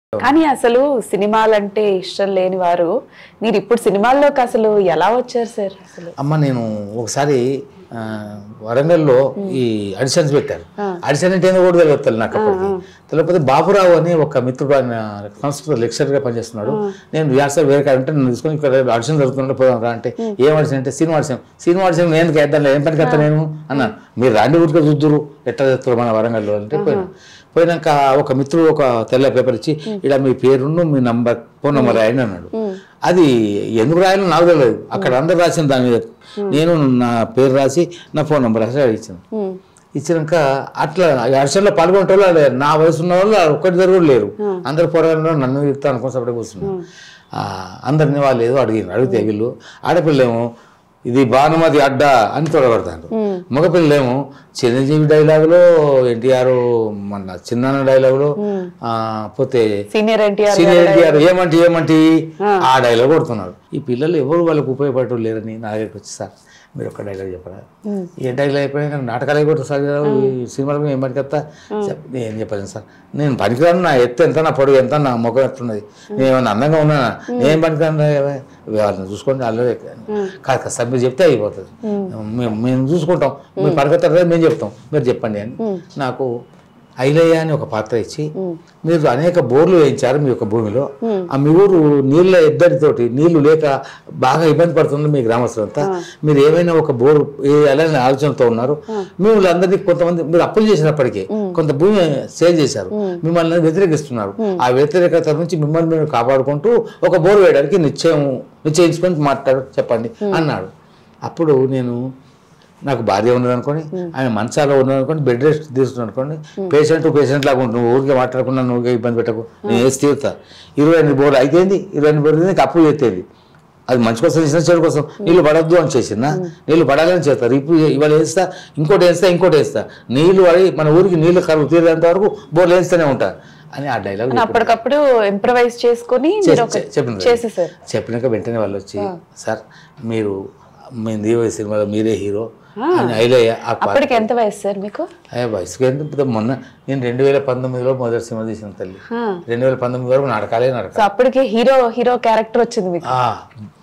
కానీ అసలు సినిమాలంటే ఇష్టం లేని వారు మీరు ఇప్పుడు సినిమాల్లోకి అసలు ఎలా వచ్చారు సార్ అసలు అమ్మ నేను ఒకసారి ఆ, వరంగల్లో ఈ అడిషన్స్ పెట్టారు అడిషన్ అంటే ఏందో కూడా తెలియదు నాకు అప్పటికి తెలియకపోతే బాబురావు అని ఒక మిత్రుడు ఆయన సంస్కృత లెక్చర్గా పనిచేస్తున్నాడు నేను రిహార్సల్ వేరే కాడ ఉంటే నన్ను తీసుకొని ఇక్కడ ఆడిషన్ జరుగుతుంటే పోదాం రా అంటే ఏం ఆడిషన్ అంటే సినిమా ఆడిషన్ సినిమా ఆడిషన్ నేను వేద్దాం ఏం పనికి వస్తా నేను అన్నాను మీరు రాండి ఊరికే చూద్దురు ఎట్లా చేస్తారు మన వరంగల్లో అంటే పోయినా పోయినాక ఒక మిత్రుడు ఒక తెల్ల పేపర్ ఇచ్చి ఇలా మీ పేరును మీ నంబర్ ఫోన్ నెంబర్ రాయండి అన్నాడు అది ఎందుకు రాయాలో నాకు తెలియదు అక్కడ అందరు రాసిన దాని మీద నేను నా పేరు రాసి నా ఫోన్ నెంబర్ రాసి ఇచ్చాను ఉమ్, ఇచ్చినాక అట్లా అర్చనలో పాల్గొనే వాళ్ళు లేరు. నా వయసు ఉన్న వాళ్ళు ఒక్కటి దగ్గర లేరు అందరు పోరాడు నన్ను ఇస్తా అనుకుని సపరేట్ కూర్చున్నాను ఆ, అందరిని వాళ్ళు ఏదో అడిగారు అడిగితే వీళ్ళు ఆడపిల్లేమో ఇది భానుమతి అడ్డ అని తొడగడతారు మగపిల్లలేమో చిరంజీవి డైలాగులో ఎన్టీఆర్ మన చిన్న డైలాగులో ఆ, పోతే సీనియర్ ఎన్టీఆర్ సీనియర్ ఎన్టీఆర్ ఏమంటి ఏమంటి ఆ డైలాగ్ కొడుతున్నారు ఈ పిల్లలు ఎవరు వాళ్ళకి ఉపయోగపడటం లేరని నా దగ్గరికి వచ్చి సార్ మీరు ఒక డైలాగ్ చెప్పరా ఏ డైలాగ్ అయిపోయినా నాకు నాటకాలు అయిపోతుంది సార్ ఈ సినిమాలో ఏం పనికొస్తా చెప్ నేను చెప్పలేను సార్ నేను పనికిరాను నా ఎత్తు ఎంత నా పొడుగు ఎంత నా ముఖం ఎట్లున్నది నేను ఏమన్నా అందంగా ఉన్నానా నేను పనికిరాను వాళ్ళని చూసుకోండి వాళ్ళు కాదు కదా సార్ మీరు చెప్తే అయిపోతుంది మేము మేము చూసుకుంటాం మీరు పనికొస్తారు మేము చెప్తాం మీరు చెప్పండి అని నాకు ఐలయ్య అని ఒక పాత్ర ఇచ్చి మీరు అనేక బోర్లు వేయించారు మీ యొక్క భూమిలో ఆ మీ ఊరు నీళ్ళ ఇద్దరితోటి నీళ్లు లేక బాగా ఇబ్బంది పడుతుంది మీ గ్రామస్తులంతా మీరు ఏమైనా ఒక బోరు వేయాలని ఆలోచనతో ఉన్నారు మిమ్మల్ని అందరినీ కొంతమంది మీరు అప్పులు చేసినప్పటికీ కొంత భూమి సేల్ చేశారు మిమ్మల్ని వ్యతిరేకిస్తున్నారు ఆ వ్యతిరేకత నుంచి మిమ్మల్ని మీరు కాపాడుకుంటూ ఒక బోరు వేయడానికి నిశ్చయం నిశ్చయించుకొని మాట్లాడు చెప్పండి అన్నాడు అప్పుడు నేను నాకు భార్య ఉన్నది అనుకోని ఆయన మంచాలో ఉన్నది అనుకోని బెడ్ రెస్ట్ తీసుకున్నాను అనుకోండి పేషెంట్ పేషెంట్ లాగా ఉంటుంది నువ్వు ఊరికే మాట్లాడకుండా నువ్వు ఇబ్బంది పెట్టకు నేను వేసి తీరుతా ఇరవై ఎనిమిది బోర్లు అయితేంది ఇరవై ఎనిమిది బోర్లు నీకు అప్పు చేసేది అది మంచి కోసం చేసిన చెడు కోసం నీళ్ళు పడద్దు అని చేసిందా నీళ్ళు పడాలని చేస్తారు ఇప్పుడు ఇవాళ వేస్తా ఇంకోటి వేస్తా ఇంకోటి వేస్తా నీళ్ళు పడి మన ఊరికి నీళ్ళు కరువు తీరేంత వరకు బోర్లు వేస్తూనే ఉంటా అని ఆ డైలాగ్ అప్పటికప్పుడు ఇంప్రవైజ్ చేసుకొని మీరు ఒక చెప్పిన చేసేసారు చెప్పినాక వెంటనే వాళ్ళు వచ్చి సార్ మీరు మేము దీవ సినిమాలో మీరే హీరో అని ఐలయ్య ఆ పాత్ర అప్పటికి ఎంత వయసు సార్ మీకు అయ్యా వయసుకి ఎంత ఇప్పుడు మొన్న నేను రెండు వేల పంతొమ్మిదిలో మొదటి సినిమా తీసిన తల్లి ఆ. రెండు వేల పంతొమ్మిది వరకు నాటకాలే సో నాటకాలు అప్పటికి హీరో హీరో క్యారెక్టర్ వచ్చింది మీకు ఆ,